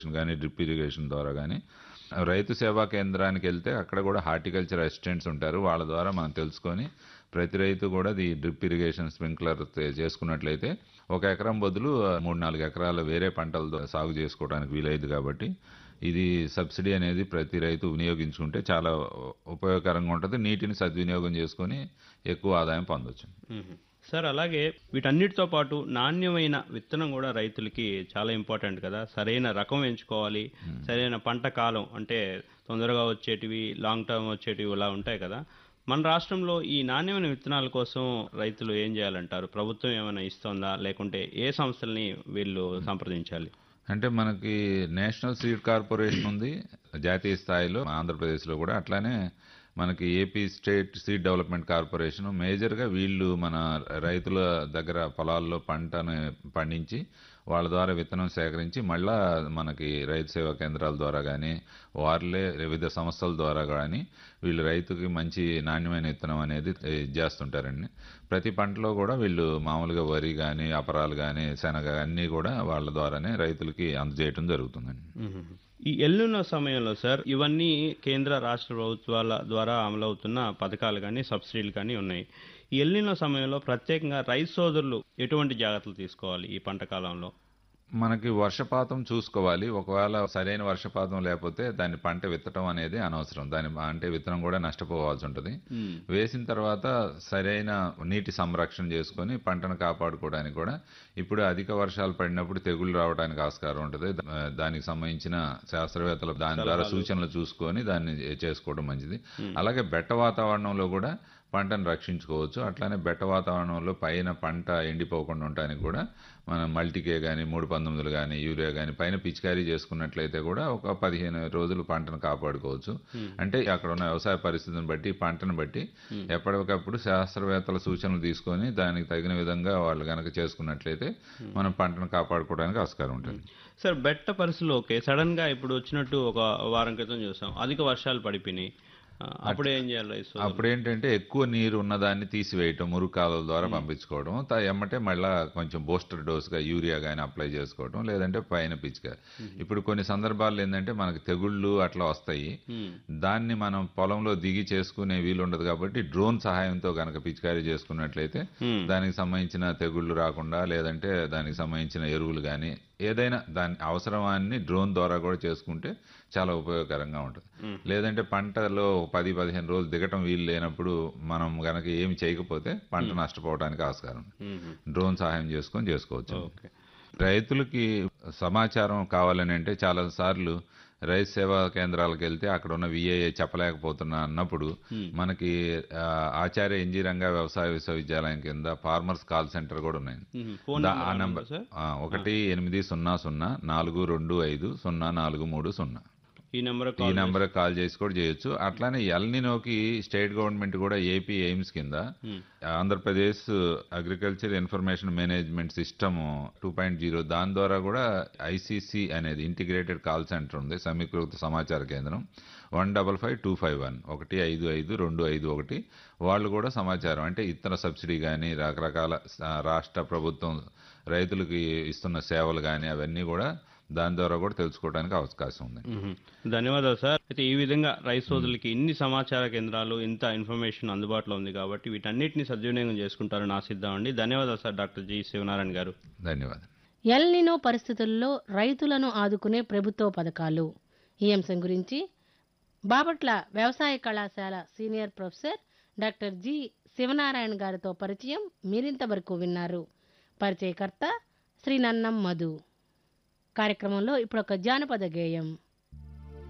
కానీ drip irrigation ద్వారా కానీ రైతు సేవా కేంద్రానికి వెళ్తే అక్కడ కూడా హార్టికల్చర్ అసిస్టెంట్స్ ఉంటారు వాళ్ళ ద్వారా మనం తెలుసుకొని ప్రతి రైతు కూడా ఈ డ్రిప్ ఇరిగేషన్ స్ప్రింక్లర్ చేసుకున్నట్లయితే ఒక ఎకరం బదులు మూడు నాలుగు ఎకరాలు వేరే పంటలు సాగు చేసుకోవడానికి వీలైదు కాబట్టి ఇది సబ్సిడీ అనేది ప్రతి రైతు వినియోగించుకుంటే చాలా ఉపయోగకరంగా ఉంటుంది నీటిని సద్వినియోగం చేసుకొని ఎక్కువ ఆదాయం పొందొచ్చు మ్మ్. సార్ అలాగే వీటన్నిటితో పాటు నాణ్యమైన విత్తనం కూడా రైతులకి చాలా ఇంపార్టెంట్ కదా సరైన రకం ఎంచుకోవాలి సరైన పంట కాలం అంటే తొందరగా వచ్చేటివి లాంగ్ టర్మ్ వచ్చేటివి ఇలా ఉంటాయి కదా మన రాష్ట్రంలో ఈ నాణ్యమైన విత్తనాల కోసం రైతులు ఏం చేయాలంటారు ప్రభుత్వం ఏమైనా ఇస్తుందా లేకుంటే ఏ సంస్థల్ని వీళ్ళు సంప్రదించాలి అంటే మనకి నేషనల్ సీడ్ కార్పొరేషన్ ఉంది జాతీయ స్థాయిలో ఆంధ్రప్రదేశ్లో కూడా అట్లానే మనకి AP state seed development corporation మేజర్గా వీళ్ళు మన రైతుల దగ్గర పొలాల్లో పంటను పండించి వాళ్ళ ద్వారా విత్తనం సేకరించి మళ్ళా మనకి రైతు సేవా కేంద్రాల ద్వారా కానీ వారిలే వివిధ సంస్థల ద్వారా కానీ వీళ్ళు రైతుకి మంచి నాణ్యమైన విత్తనం అనేది ఇది చేస్తుంటారండి ప్రతి పంటలో కూడా వీళ్ళు మామూలుగా వరి కానీ అపరాలు కానీ శనగ అన్నీ కూడా వాళ్ళ ద్వారానే రైతులకి అందజేయటం జరుగుతుందండి మ్మ్. ఈ ఎల్లున్న సమయంలో సార్ ఇవన్నీ కేంద్ర రాష్ట్ర ప్రభుత్వాల ద్వారా అమలవుతున్న పథకాలు కానీ సబ్సిడీలు కానీ ఉన్నాయి ఈ ఎల్లున్న సమయంలో ప్రత్యేకంగా రైతు సోదరులు ఎటువంటి జాగ్రత్తలు తీసుకోవాలి ఈ పంట కాలంలో మనకి వర్షపాతం చూసుకోవాలి ఒకవేళ సరైన వర్షపాతం లేకపోతే దాన్ని పంట విత్తడం అనేది అనవసరం దాని అంటే విత్తనం కూడా నష్టపోవాల్సి ఉంటుంది వేసిన తర్వాత సరైన నీటి సంరక్షణ చేసుకొని పంటను కాపాడుకోవడానికి కూడా ఇప్పుడు అధిక వర్షాలు పడినప్పుడు తెగుళ్ళు రావడానికి ఆస్కారం ఉంటుంది దా- దానికి సంబంధించిన శాస్త్రవేత్తలు దాని ద్వారా సూచనలు చూసుకొని దాన్ని చేసుకోవడం మంచిది అలాగే బెట్ట వాతావరణంలో కూడా పంటను రక్షించుకోవచ్చు అట్లానే బెట్ట వాతావరణంలో పైన పంట ఎండిపోకుండా ఉండటానికి కూడా మనం మల్టీకే కానీ మూడు పంతొమ్మిదిలు కానీ యూరియా కానీ పైన పిచికారీ చేసుకున్నట్లయితే కూడా ఒక పదిహేను రోజులు పంటను కాపాడుకోవచ్చు అంటే అక్కడ ఉన్న వ్యవసాయ పరిస్థితిని బట్టి పంటను బట్టి ఎప్పటికప్పుడు శాస్త్రవేత్తల సూచనలు తీసుకొని దానికి తగిన విధంగా వాళ్ళు గనక చేసుకున్నట్లయితే మనం పంటను కాపాడుకోవడానికి ఆస్కారం ఉంటుంది సార్ బెట్ట పరిస్థితులు ఓకే సడన్ గా ఇప్పుడు వచ్చినట్టు ఒక వారం క్రితం చూసాం అధిక వర్షాలు పడిపోయినాయి ఆ, అప్పుడు ఏం చేయాలి రైతు సోదరులు? అప్పుడు ఏంటంటే ఎక్కువ నీరు ఉన్నదాన్ని తీసివేయటం మురుగు కాలువల ద్వారా పంపించుకోవడం త- ఎమ్మటే మళ్ళా కొంచెం బూస్టర్ డోస్గా యూరియా కానీ అప్లై చేసుకోవడం లేదంటే పైన పిచ్చిగా ఇప్పుడు కొన్ని సందర్భాల్లో ఏంటంటే మనకి తెగుళ్ళు అట్లా వస్తాయి మ్మ్. దాన్ని మనం పొలంలో దిగి చేసుకునే వీలు ఉండదు కాబట్టి డ్రోన్ సహాయంతో కనుక పిచికారీ చేసుకున్నట్లయితే మ్మ్. దానికి సంబంధించిన తెగుళ్ళు రాకుండా లేదంటే దానికి సంబంధించిన ఎరువులు కానీ ఏదైనా దాని అవసరమాన్ని డ్రోన్ ద్వారా కూడా చేసుకుంటే చాలా ఉపయోగకరంగా ఉంటుంది లేదంటే పంటలో పది పదిహేను రోజులు దిగటం వీలు లేనప్పుడు మనం గనక ఏమి చేయకపోతే పంట నష్టపోవడానికి ఆస్కారం ఉంది. మ్మ్. డ్రోన్ సహాయం చేసుకొని చేసుకోవచ్చు ఓకే రైతులకి సమాచారం కావాలని అంటే చాలా సార్లు రైతు సేవా కేంద్రాలకు వెళ్తే అక్కడ ఉన్న విఏఏ చెప్పలేకపోతున్నా అన్నప్పుడు మనకి ఆ, ఆచార్య ఎన్జీ రంగా వ్యవసాయ విశ్వవిద్యాలయం కింద ఫార్మర్స్ కాల్ సెంటర్ కూడా ఉన్నాయి మ్మ్. ఫోన్ దా- ఆ నెంబర్ నంబర్ సార్ ఆ, ఒకటి ఎనిమిది సున్నా సున్నా నాలుగు రెండు ఐదు సున్నా నాలుగు మూడు సున్నా ఈ నెంబర్ ఈ నెంబర్ కాల్ చేసి కూడా చేయొచ్చు అట్లానే ఎల్నినోకి స్టేట్ గవర్నమెంట్ కూడా ఏపీ ఎయిమ్స్ కింద Andhra Pradesh agriculture information management system two point zero దాని ద్వారా కూడా ఐసీసీ అనేది ఇంటిగ్రేటెడ్ కాల్ సెంటర్ ఉంది సమీకృత సమాచార కేంద్రం one double five two five one ఒకటి ఐదు ఐదు రెండు ఐదు ఒకటి వాళ్ళు కూడా సమాచారం అంటే ఇతర సబ్సిడీ కానీ రకరకాల స- రాష్ట్ర ప్రభుత్వం రైతులకి ఇస్తున్న సేవలు కానీ అవన్నీ కూడా దాని ద్వారా కూడా తెలుసుకోవడానికి అవకాశం ఉంది మ్మ్. ధన్యవాదాలు సార్ అయితే ఈ విధంగా రైతు సోదరులకి ఇన్ని సమాచార కేంద్రాలు ఇంత ఇన్ఫర్మేషన్ అందుబాటులో ఉంది కాబట్టి వీటన్నిటిని సద్వినియోగం చేసుకుంటారని ఆశిద్దామండి ధన్యవాదాలు సార్ డాక్టర్ జి శివనారాయణ గారు ధన్యవాదాలు ఎల్నినో పరిస్థితుల్లో రైతులను ఆదుకునే ప్రభుత్వ పథకాలు ఈ అంశం గురించి బాపట్ల వ్యవసాయ కళాశాల senior professor doctor G Sivanarayana గారితో పరిచయం మీరింతవరకు విన్నారు పరిచయకర్త శ్రీ నన్నం మధు కార్యక్రమంలో ఇప్పుడు ఒక జానపద గేయం